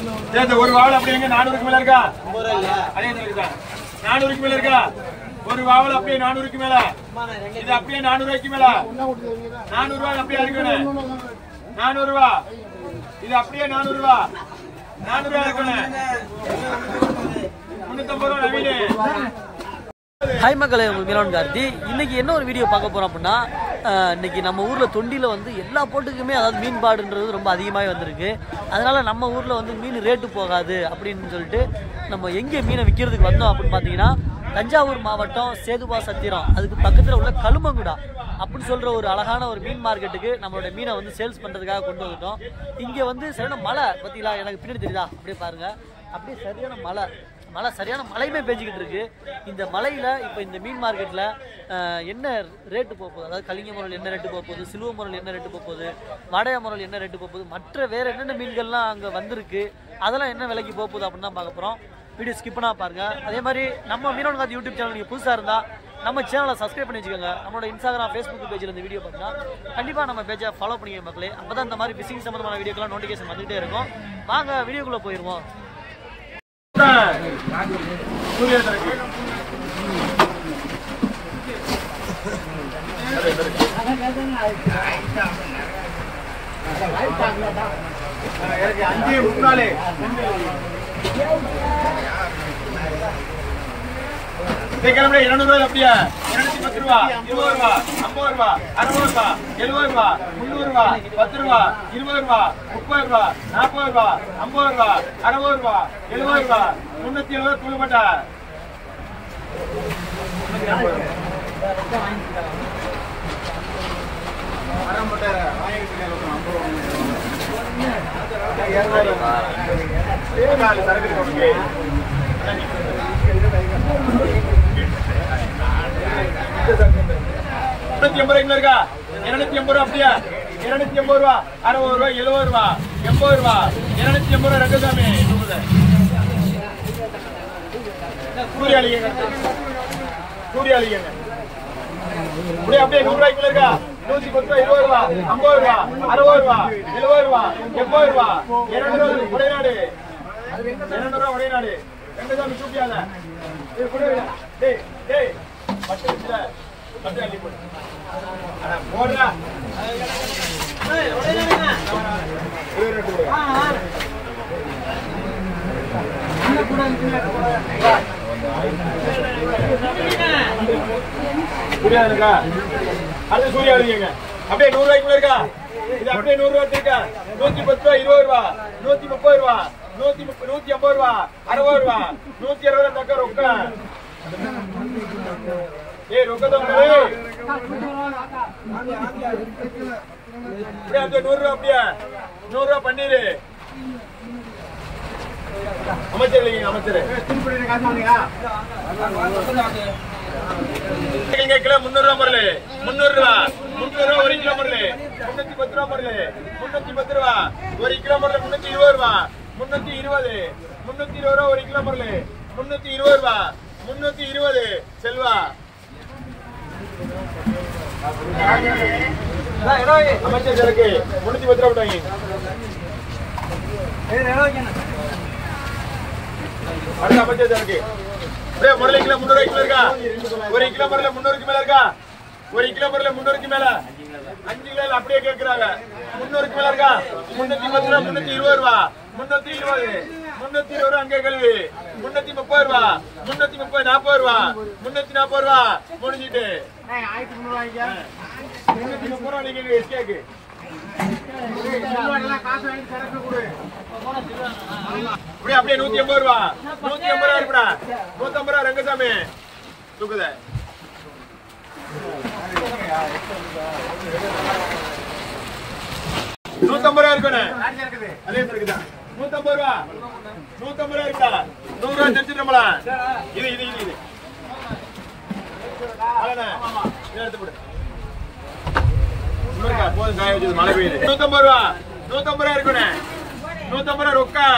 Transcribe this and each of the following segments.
சரி, இந்த ஒரு வாவல் அப்படி எங்க நானூறுக்கு மேல இருக்கா அதே இருக்கா நானூறுக்கு மேல இருக்கா ஒரு வாவல் அப்படியே நானூறுக்கு மேல இது அப்படியே நானூறு ரூபாய்க்கு மேல நானூறு ரூபாய் அப்படியே இருக்கணும் நானூறு ரூபா இது அப்படியே நானூறு ரூபா நானூறு ரூபாய் இருக்கணும் முன்னூத்தம்பது ரூபா நவீனு ஹாய் மக்களே உங்களுக்கு மீனவன் கார்த்தி இன்னைக்கு என்ன ஒரு வீடியோ பார்க்க போறோம் அப்படின்னா அஹ், இன்னைக்கு நம்ம ஊர்ல தொண்டியில வந்து எல்லா போட்டுக்குமே அதாவது மீன்பாடுன்றது ரொம்ப அதிகமாகவே வந்திருக்கு அதனால நம்ம ஊர்ல வந்து மீன் ரேட்டு போகாது அப்படின்னு சொல்லிட்டு நம்ம எங்கே மீனை விற்கிறதுக்கு வந்தோம் அப்படின்னு பார்த்தீங்கன்னா தஞ்சாவூர் மாவட்டம் சேதுபா சத்திரம் அதுக்கு பக்கத்தில் உள்ள கழுமங்குடா அப்படின்னு சொல்ற ஒரு அழகான ஒரு மீன் மார்க்கெட்டுக்கு நம்மளோட மீனை வந்து சேல்ஸ் பண்றதுக்காக கொண்டு வந்துட்டோம் இங்கே வந்து சரியான மழை பார்த்தீங்களா எனக்கு பின்னாடி தெரியுதா அப்படியே பாருங்க அப்படியே சரியான மழை மழை சரியான மழையுமே பெஞ்சிக்கிட்டு இருக்கு இந்த மழையில இப்போ இந்த மீன் மார்க்கெட்ல அஹ், என்ன ரேட்டு போக போகுது அதாவது கலிங்க முரல் என்ன ரேட்டு போக போகுது சிலுவ முரல் என்ன ரேட்டு போக போகுது வடைய முரல் என்ன ரேட்டு போக போகுது மற்ற வேற என்னென்ன மீன்கள்லாம் அங்கே வந்திருக்கு அதெல்லாம் என்ன விலைக்கு போக போகுது அப்படின்னு தான் பார்க்க போகிறோம் வீடியோ ஸ்கிப் பண்ணா பாருங்க அதே மாதிரி நம்ம மீனவன் காத்து யூடியூப் சேனல் நீங்கள் புதுசாக இருந்தால் நம்ம சேனலை சப்ஸ்கிரைப் பண்ணி வச்சுக்கோங்க நம்மளோட இன்ஸ்டாகிராம் ஃபேஸ்புக் பேஜில் இந்த வீடியோ பார்த்தா கண்டிப்பாக நம்ம பேஜை ஃபாலோ பண்ணிக்க மக்களே அப்போ தான் இந்த மாதிரி ஃபிஷிங் சம்மந்தமான வீடியோக்கெல்லாம் நோட்டிஃபிகேஷன் வந்துகிட்டே இருக்கும் வாங்க வீடியோக்குள்ளே போயிடுவோம் எனக்கு அஞ்சு முக்காலு கிளம்பி இருநூறு ரூபாய் அப்படியா இருநூத்தி பத்து ரூபா இருபது ரூபா ஐம்பது ரூபா அறுபது ரூபா எழுபது ரூபா முந்நூறு ரூபா பத்து ரூபா இருபது ரூபா முப்பது ரூபா நாற்பது ரூபா ஐம்பது ரூபா அறுபது ரூபா எழுபது ரூபா முன்னூத்தி எழுபது குழுப்பட்டா இருநூத்தி எண்பது ரூபாய்க்கு இருக்கா இருநூத்தி எண்பது ரூபா அப்படியா இருநூத்தி எண்பது ரூபா அறுபது ரூபா எழுபது ரூபா எண்பது ரூபா இருநூத்தி எண்பது ரூபா ரங்கசாமி சூரியாளிங்க சூரியாளிங்க அப்படியே அப்படியே நூறு ரூபாய்க்குள்ள இருக்கா நூத்தி பத்து ரூபா இருபது ரூபா ஐம்பது ரூபா அறுபது ரூபா எழுபது ரூபா எண்பது ரூபா இருநூறு ரூபா உடைநாடு இருநூறு ரூபா உடைநாடு ரங்கசாமி சூப்பியாத ஏய், கொடு. டேய் டேய் பத்து வச்சுல பத்து அள்ளி போடு அட, போடுறா இருபது ரெண்டு போடு. சூர்யா இருக்கா அடுத்து சூர்யா எழுதிங்க அப்படியே நூறு ரூபாய்க்குள்ள இருக்கா இது அப்படியே நூறு ரூபாய் இருக்கா நூத்தி பத்து ரூபா இருபது ரூபா நூத்தி முப்பது ரூபா நூத்தி முப்பது நூத்தி ஐம்பது ரூபா அறுபது ரூபா நூத்தி அறுபது ரூபா தக்க ரொக்கம் ஏய் ரொக்கத்தை அப்படியே அப்படியே நூறு ரூபா அப்படியே நூறு ரூபா பன்னீரு அமைச்சர் இல்லைங்க அமைச்சர் இங்க கிலோ முன்னூறு ரூபா பொருள் முன்னூறு ரூபா முன்னூறு ரூபா ஒரு கிலோ பொருள் முன்னூத்தி பத்து ரூபா பொருள் முன்னூத்தி பத்து ரூபா ஒரு கிலோ பொருள் முன்னூத்தி இருபது ரூபா முன்னூத்தி இருபது முன்னூத்தி இருபது ரூபா ஒரு கிலோ பொருள் முன்னூத்தி இருபது ரூபா முன்னூத்தி இருபது செல்வா அமைச்சர் சரக்கு முன்னூத்தி பத்து ரூபா போட்டாங்க அடுத்த அமைச்சர் சரக்கு அப்படியே முரளி கிலோ முன்னூறு கிலோ இருக்கா ஒரு கிலோ முரல முன்னூறுக்கு மேல இருக்கா ஒரு கிலோ முரல முன்னூறுக்கு மேல அஞ்சு கிலோ அப்படியே கேக்குறாங்க முன்னூறுக்கு மேல இருக்கா முன்னூத்தி பத்து ரூபா முன்னூத்தி இருபது ரூபா முன்னூத்தி இருபது முன்னூத்தி இருபது ரூபா அங்கே கழுவி முன்னூத்தி முப்பது ரூபா முன்னூத்தி முப்பது நாற்பது ரூபா முன்னூத்தி நாற்பது ரூபா முடிஞ்சிட்டு முன்னூத்தி முப்பது ரூபா நீங்க எஸ்கேக்கு அப்படியே அப்படியே நூத்தி எண்பது ரூபா நூத்தி எண்பது ரூபா இருக்குடா நூத்தி ஐம்பது ரூபா ரங்கசாமி தூக்குத நூத்தம்பது ரூபா இருக்கணும் அதே இருக்குதா நூத்தம்பது ரூபா நூத்தம்பது ரூபா இருக்கா நூறு ரூபா தெரிஞ்சிட்டோம்ல இது இது இது இது அதானே? இதை எடுத்து போடு. இன்னொருக்கா, போதும் காய வச்சது மழை பெய்யுது நூத்தம்பது ரூபா நூத்தம்பது ரூபா இருக்கணும் நூத்தம்பது ரூபா ரொக்கா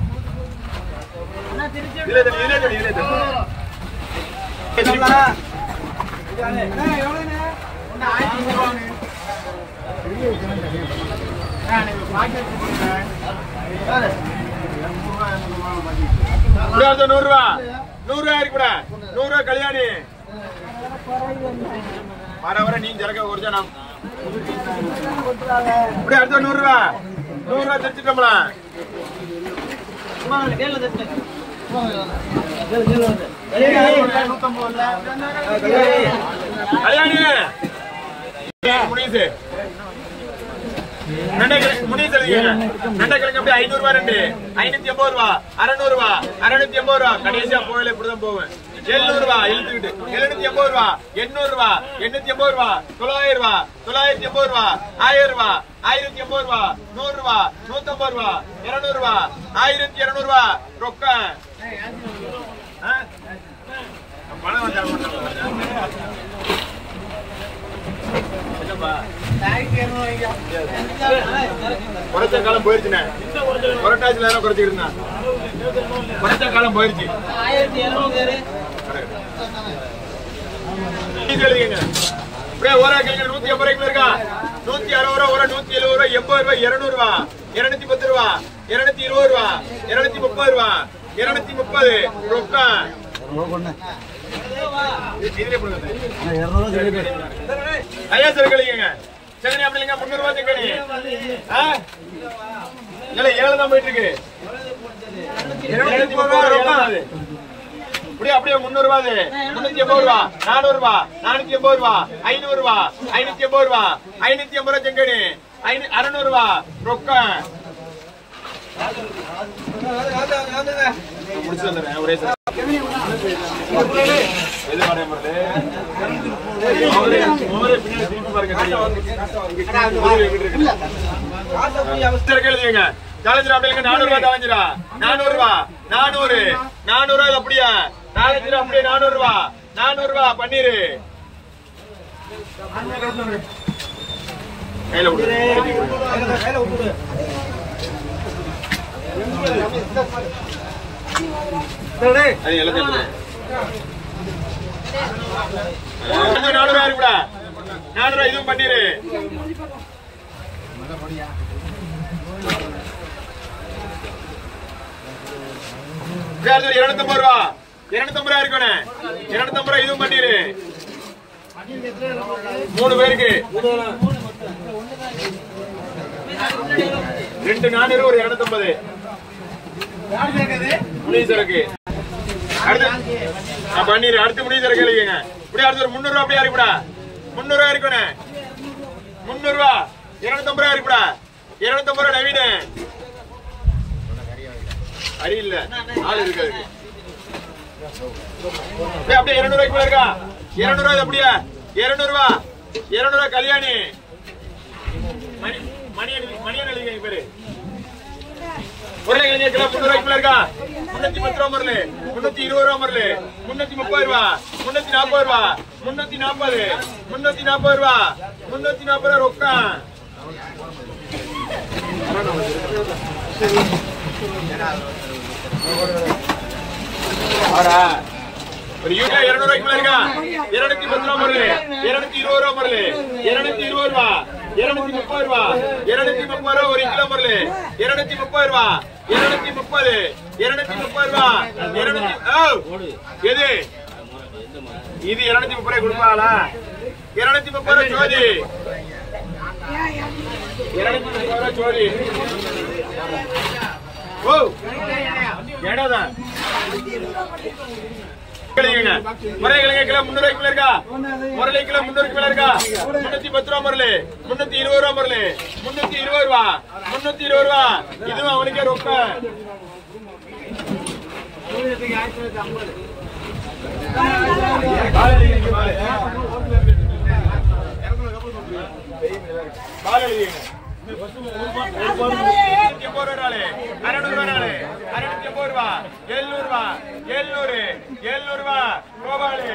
இதுல தள்ளு, இதுல தள்ளு, இதுல தள்ளு. இப்படி அடுத்த நூறு ரூபா நூறு ரூபா இருக்குடா நூறு ரூபா கல்யாணி வர வர நீ ஜரக்க குறைச்சா நான் இப்படி அடுத்த நூறு ரூபா நூறு ரூபா தெரிச்சுட்டோம்ல கல்யாணி முனீஸ் ரெண்டைக்கிழங்கு முனீஸ் எழுதிக்கங்க ரெண்டைக்கிழங்கு அப்படியே ஐநூறு ரூபா ரெண்டு ஐநூத்தி எண்பது ரூபா அறநூறு ரூபா அறுநூத்தி எண்பது ரூபா கடைசியா போகல இப்படிதான் போவேன் எழுநூறு ரூபா இழுத்துக்கிட்டு எழுநூத்தி எண்பது ரூபா எண்ணூறு ரூபா எண்ணூத்தி எண்பது ரூபா தொள்ளாயிரம் ரூபா தொள்ளாயிரத்தி எண்பது ரூபா ஆயிரம் ரூபா ஆயிரத்தி எண்பது ரூபா நூறு ரூபா நூத்தம்பது ரூபா இருநூறு ரூபா ஆயிரத்தி இருநூறு ரூபா ரொக்கம் ஆ? பணம் வந்தா என்னப்பா குறைச்ச காலம் போயிருச்சுண்ணே புரட்டாசி நேரம் குறைச்சிக்கிட்டு இருந்தான் குறைச்ச காலம் போயிருச்சு நீங்க எழுதிக்கங்க. அப்படியே ஓரா கேளுங்க நூத்தி ஐம்பது ரூபாய்க்கு இருக்கா நூத்தி அறுபது ரூபா ஒரு நூத்தி எழுபது ரூபா எண்பது ரூபாய் இருநூறு ரூபா இருநூத்தி பத்து ரூபா இருநூத்தி இருபது ரூபா இருநூத்தி முப்பது ரூபா இருநூத்தி முப்பது ரொக்கம் இதுலயே போடுங்க. ஐயா சார் கழிங்க சரி அப்படி இல்லைங்க முன்னூறு ரூபாய் செங்கடி இல்ல ஏழு தான் போயிட்டு இருக்கு இருநூத்தி முப்பது ரூபா ரொக்கம் அது. அப்படியே அப்படியே முன்னூறு ரூபா அது. முன்னூத்தி எண்பது ரூபா நானூறு ரூபா நானூத்தி எண்பது ரூபா ஐநூறு ரூபா ஐநூத்தி எண்பது ரூபா ஐநூத்தி எண்பது ரூபா செங்கடி ஐநூ அறுநூறு ரூபா ரொக்கம் முடிச்சு வந்துடுறேன் ஒரே சார் எது வரைய மாட்டே அவரே அவரே பின்னாடி திருப்பி பாருங்க தெரியும் கேளுங்க சேலஞ்சர் அப்படிங்க நானூறு ரூபாய் சேலஞ்சரா நானூறு ரூபா நானூறு நானூறு ரூபாய் அப்படியா சேலஞ்சர் அப்படியே நானூறு ரூபா நானூறு ரூபா பன்னீரு கையில விடு அது எல்லாத்தையும் எடுத்துரு. அது நானூறு ரூபாய் இருக்குடா நானூறு ரூபாய் இதுவும் பண்ணிரு இருநூத்தம்பது ரூபா இருநூத்தம்பது ரூபா இருக்கணும் இருநூத்தம்பது ரூபா இதுவும் பண்ணிரு மூணு பேருக்கு ரெண்டு நானூறு ஒரு இருநூத்தம்பது முனீஸ்வருக்கு அடுத்து நான் பண்ணிடுறேன் அடுத்து முனீஸ்வரர் கேளுங்க இப்படி அடுத்து ஒரு முந்நூறு ரூபா அப்படியா இருக்குடா முந்நூறு ரூபா இருக்கணும் முந்நூறு ரூபா இருநூத்தம்பது ரூபா இருக்குடா இருநூத்தம்பது ரூபா நவீன அடி இல்ல ஆள் இருக்காது ஏய், அப்படியே இருநூறு ரூபாய்க்கு இருக்கா இருநூறு ரூபாய் அப்படியா இருநூறு ரூபா இருநூறு ரூபாய் கல்யாணி மணி மணியன் மணியன் எழுதிங்க பேரு உருளைக்கிழங்கு கிலோ முன்னூறு ரூபாய்க்குள்ள இருக்கா முன்னூத்தி பத்து ரூபா மரலு முன்னூத்தி இருபது ரூபா மரலு முன்னூத்தி முப்பது ரூபா முன்னூத்தி நாற்பது ரூபா முன்னூத்தி நாற்பது முன்னூத்தி நாற்பது ரூபா முன்னூத்தி நாற்பது ரூபா ரொக்கம் ஆறா? ஒரு யூரியா இருநூறு ரூபாய்க்கு மேல இருக்கா இருநூத்தி பத்து ரூபா மரலு இருநூத்தி இருபது ரூபா மரலு இருநூத்தி இருபது ரூபா இருநூத்தி முப்பது ரூபா இருநூத்தி முப்பது ரூபா ஒரு கிலோ மரலு இருநூத்தி முப்பது ரூபா இருநூத்தி முப்பது இருநூத்தி முப்பது ரூபா இருநூத்தி ஓ, எது இது இருநூத்தி முப்பது ரூபாய் கொடுப்பாங்களா இருநூத்தி முப்பது ரூபா ஜோதி இருநூத்தி முப்பது ரூபா ஜோதி ஓ இடம்தான் கிழங்குங்க. முரளி கிழங்கு கிலோ முந்நூறு ரூபாய்க்கு மேல இருக்கா முரளி கிலோ முந்நூறுக்கு மேல இருக்கா முன்னூத்தி பத்து ரூபா முரளி முன்னூத்தி இருபது ரூபா முரளி முன்னூத்தி இருபது ரூபா முன்னூத்தி இருபது ரூபா இதுவும் அவனுக்கே ரொக்கம் பால் எழுதிங்க இருநூத்தி எண்பது ரூபா நாளு, அறுநூறு ரூபா நாளு, அறுநூத்தி எண்பது ரூபா, எழுநூறு ரூபா, எழுநூறு, எழுநூறு ரூபா, கோபாலு.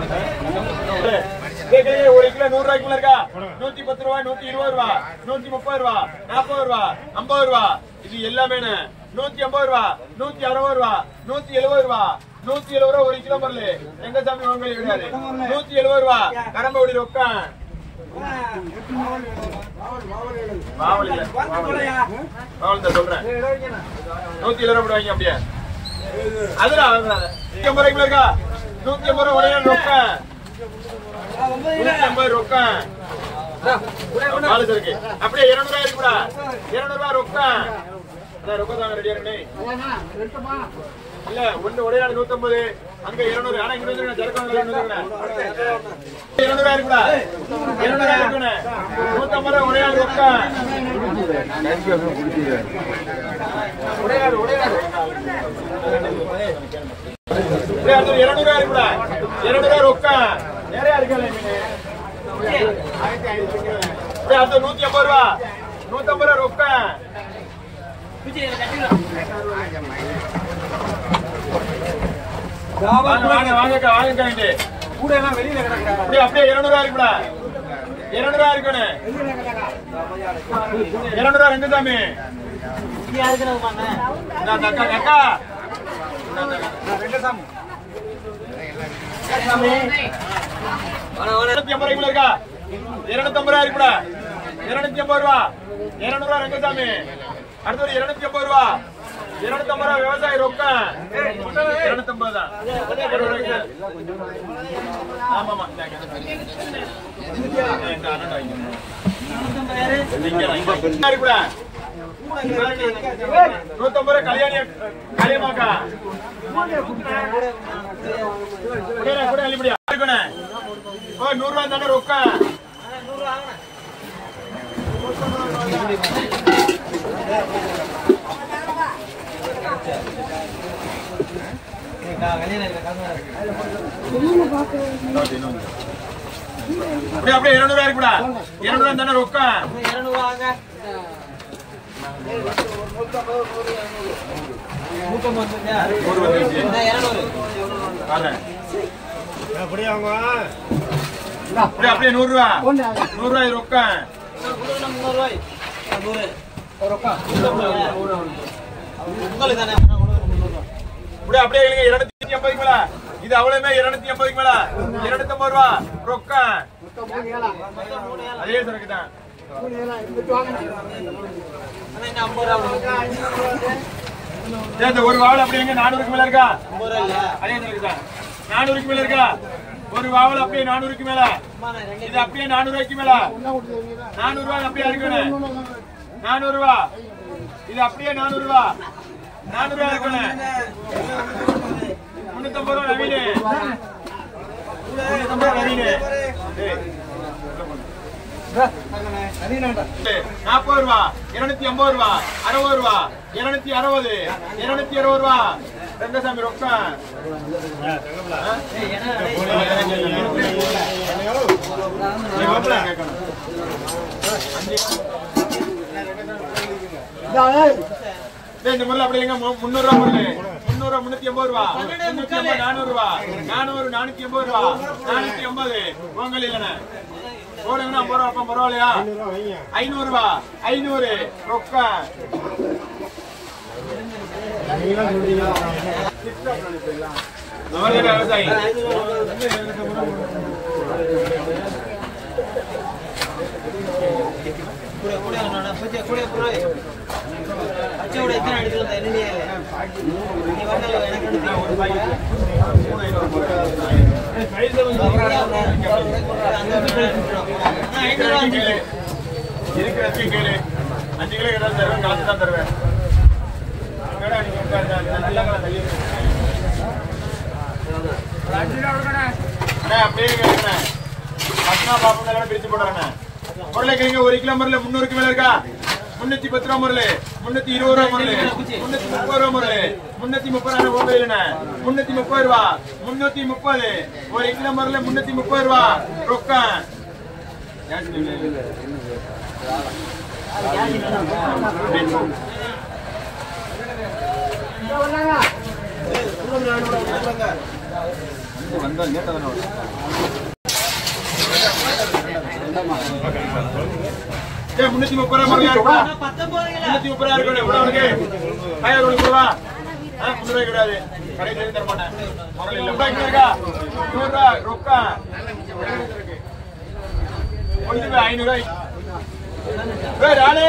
கேக்குறீங்க, ஒரு கிலோ நூறு ரூபாய்க்கு மேல இருக்கா நூத்தி பத்து ரூபா நூத்தி இருபது ரூபா நூத்தி முப்பது முப்பது ரூபா நாற்பது ரூபா ஐம்பது ரூபா இது எல்லாமே நூத்தி ஐம்பது ரூபா நூத்தி அறுபது ரூபா நூத்தி எழுபது ரூபா நூத்தி எழுபது ரூபா ஒரு கிலோ பொருள் எங்க சாமி வாங்கல கிடையாது நூத்தி எழுபது ரூபா கரம்பவுடி ரொக்கம் பாவல் இல்ல பாவல் தான் சொல்றேன் நூத்தி எழுபது ரூபாய் வாங்கி அப்படியே அதுடா அதுதான் நூத்தி ஐம்பது ரூபாய்க்குள்ள இருக்கா நூத்தி ஐம்பது ரூபா உடைய ரொக்கம் நூத்தி ஐம்பது ரொக்கம் பாலு இருக்கு அப்படியே இருநூறு ரூபாய் இருக்குடா இருநூறு ரூபாய் ரொக்கம் அதான் ரொக்கம் தாங்க ரெடியா இருக்கே இல்ல ஒண்ணு ஒரே நாள் நூத்தம்பது அங்க இருநூறு ஆனா இங்க வந்து ஜரக்கம் இருநூறு ரூபாய் இருக்குடா இருநூறு ரூபாய் இருக்குண்ணே நூத்தம்பது ரூபாய் ஒரே நாள் ரொக்கம் ஒரே நாள் ஒரே நாள் அப்படியே அடுத்து இருநூறு ரூபாய் இருக்குடா இருநூறு ரூபாய் ரொக்கம் நிறைய இருக்கல அப்படியே அடுத்து நூத்தி ஐம்பது ரூபா நூத்தம்பது ரூபா ரொக்கம் வாங்க வாங்க வாங்கக்கா வாங்கக்கா இங்க கூட எல்லாம் வெளியில கிடக்குறா அப்படியே அப்படியே இருநூறு ரூபா இருக்குடா இருநூறு ரூபா இருக்குண்ணே இருநூறு ரூபா ரெண்டு சாமி இந்தா, இந்த அக்கா அக்கா ரெண்டு சாமி இருநூத்தி ஐம்பது ரூபாய்க்குள்ள இருக்கா இருநூத்தி ஐம்பது ரூபா இருக்குடா இருநூத்தி ஐம்பது ரூபா இருநூறு ரூபா ரங்கசாமி அடுத்து ஒரு இருநூத்தி ஐம்பது ரூபா இருநூத்தி ஐம்பது ரூபா விவசாயி ரொக்கம் இருநூத்தி ஐம்பது தான் ஒரு ரூபாய்க்கு. ஆமா ஆமா இந்தாங்க. இந்த அண்ணன் வாங்கிக்கோங்க. இங்க வாங்கிக்கோங்க. இருக்குடா. நூத்தம்பது ரூபா கல்யாணி கல்யாணமாக்கா குடியா குடியா அள்ளிப்படியா இருக்கணே ஓ நூறு ரூபாய் தானே ரொக்கம் அப்படியே அப்படியே இருநூறு ரூபாய் இருக்குடா இருநூறு ரூபாய் தானே ரொக்கம் நூறு வந்துருச்சு வாங்க. அப்படியே அப்படியே நூறு ரூபா நூறு ரூபாய் ரொக்கம் அப்படியே அப்படியே இல்லைங்க இருநூத்தி ஐம்பதுக்கு மேல இது அவ்வளவுமே இருநூத்தி ஐம்பதுக்கு மேல இருநூத்தி ஐம்பது ரூபா ரொக்கம் அதே சரக்கு தான் சரி, இந்த ஒரு வாவல் அப்படியே எங்க நானூறுக்கு மேல இருக்கா அதே சரக்கு தான் நானூறுக்கு மேல இருக்கா ஒரு வாவல் அப்படியே நானூறுக்கு மேல இது அப்படியே நானூறு ரூபாய்க்கு மேல நானூறு ரூபாய் அப்படியே இருக்கணும் நானூறு ரூபா இது அப்படியே நானூறு ரூபா நானூறு ரூபாய் இருக்கணும் முன்னூத்தம்பது ரூபா நவீனு முன்னூத்தம்பது ரூபா நவீனு டேய். நாற்பது ரூபா இருநூத்தி ஐம்பது ரூபா அறுபது ரூபா இருநூத்தி அறுபது இருநூத்தி அறுபது ரூபா ரங்கசாமி ரொக்கம் கேட்கணும் டேய், இந்த முறை அப்படி இல்லைங்க மு- முந்நூறு ரூபா முறை முந்நூறு ரூபா முன்னூத்தி எண்பது ரூபா முன்னூத்தி ஐம்பது நானூறு ரூபா நானூறு நானூத்தி எண்பது ரூபா நானூத்தி எண்பது பொங்கல் இல்லைண்ணே போடுங்கன்னா ஐம்பது ரூபா அப்ப பரவாயில்லையா ஐநூறு ரூபா ஐநூறு ரொக்கம் நவர்கட விவசாயி கேளு. இருக்கிறதுக்கு கேளு அஞ்சு கிலோ ஏதாவது தருவேன் கலந்து தான் தருவேன் என்னடா நீங்க உட்காரு, அந்த நல்ல கலர் தள்ளி வைங்க. அண்ணா, அப்படியே கேளுங்கண்ணே. பத்மா பாப்பா எல்லாம் பிரிச்சு போடுறேண்ணே. உருளைக்கிழங்கு ஒரு கிலோ முறையில முன்னூறுக்கு மேல இருக்கா முன்னூத்தி பத்து ரூபா முறையில முன்னூத்தி இருபது ரூபா முறையில முன்னூத்தி முப்பது ரூபா முறையில முன்னூத்தி முப்பது ரூபா உங்க இல்லைண்ணே முன்னூத்தி முப்பது ரூபா முன்னூத்தி முப்பது ஒரு கிலோ முறையில முன்னூத்தி முப்பது ரூபா ரொக்கம் ஏய் முன்னூத்தி முப்பது ரூபா முருகா இருக்கா முன்னூத்தி முப்பது ரூபா இருக்கு எவ்வளவு இருக்கு ஆயிரம் ரூபாய் கொடுவா முன்னூறு ரூபாய் கிடையாது கடை சரி தர மாட்டேன் முதல்ல இல்ல ரூபாய் இருக்கா நூறு ரூபாய் ரொக்கா ஒன்று ரூபாய் ஐநூறு ரூபாய் ஏய் ராணி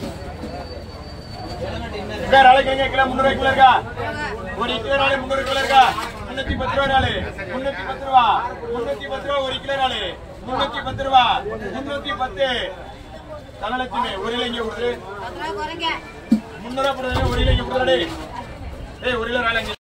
வேற ஆளுக்கு கிலோ முன்னூறு கிலோ இருக்கா ஒரு கிலோ நாளே முன்னூறு கிலோ இருக்கா முன்னூத்தி பத்து ரூபா நாளே முன்னூத்தி பத்து ரூபா முன்னூத்தி பத்து ரூபா ஒரு கிலோ நாளே முன்னூத்தி பத்து ரூபா முன்னூத்தி பத்து தனலட்சுமி ஒரு கிலோ இங்க கொடுத்துரு முன்னூறு ரூபா போடுறது ஒரு கிலோ இங்க கொடுத்துரு ஏய் ஒரு கிலோ நாளே